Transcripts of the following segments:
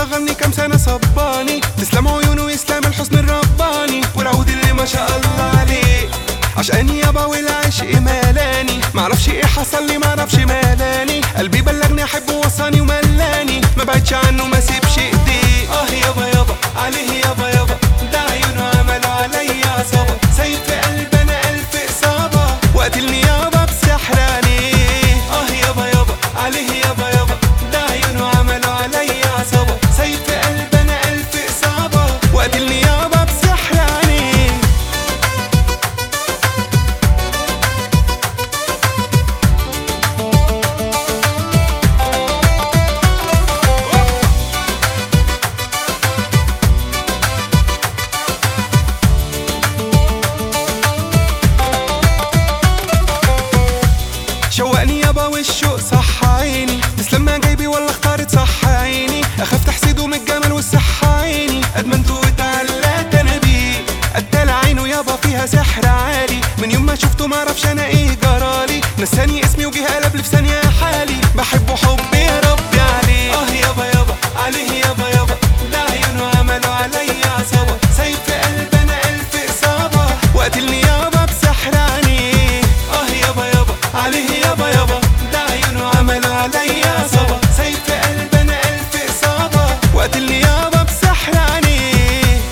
صغرني كام سنة صباني تسلم عيونه ويسلم الحسن الرباني والعود اللي ما شاء الله عليه عشقاني يابا والعشق مالاني معرفش ايه حصل لي معرفش مالاني قلبي بلغني احبه وصاني وملاني ما بعدش عنه ما سيبش ايديه اه يابا يابا عليه يابا يابا ده عيونه عملوا عليا عصابة سايب في قلبي انا الف اصابة وقت النيابة بسحر عليه اه يابا يابا عليه يابا يابا ده عيونه عملوا عليا عصابة سايب في قلبي انا الف اصابة وقت النيابة بسحر عليه شوقني يابا والشوق صح عيني تسلم ما جايبي ولا اختارت صح عيني اخاف تحسده من الجمال والصحة عيني ادمنته واتعلقت انا بيه قتال عينه يابا فيها سحر عالي من يوم ما شفته ما اعرفش انا ايه جرالي نساني اسمي وجه قلب لي في ثانية حالي بحبه حب يا ربي عليه اه يابا يابا عليه يابا يابا ده عيونه عملوا عليا عصابة سايب في قلبي انا الف اصابة وقت النيابة بسحر عينيه اه يابا يابا عليه يابا يابا ده عيونه عملوا عليا عصابة سايب في قلبي انا الف اصابة وقت النيابة بسحر عينيه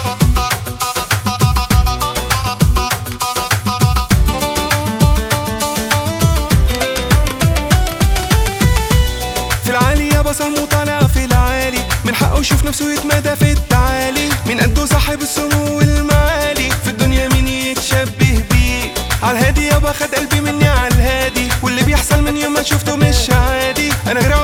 في العالي يابا صمو طالع في العالي من حقه يشوف نفسه يتمادى في التعالي من قده صاحب السمو والمعالي في الدنيا مين يتشبه بيه على الهادي يابا خد قلبي مني على الهادي واللي بيحصل من يوم ما شفته مش عادي انا غير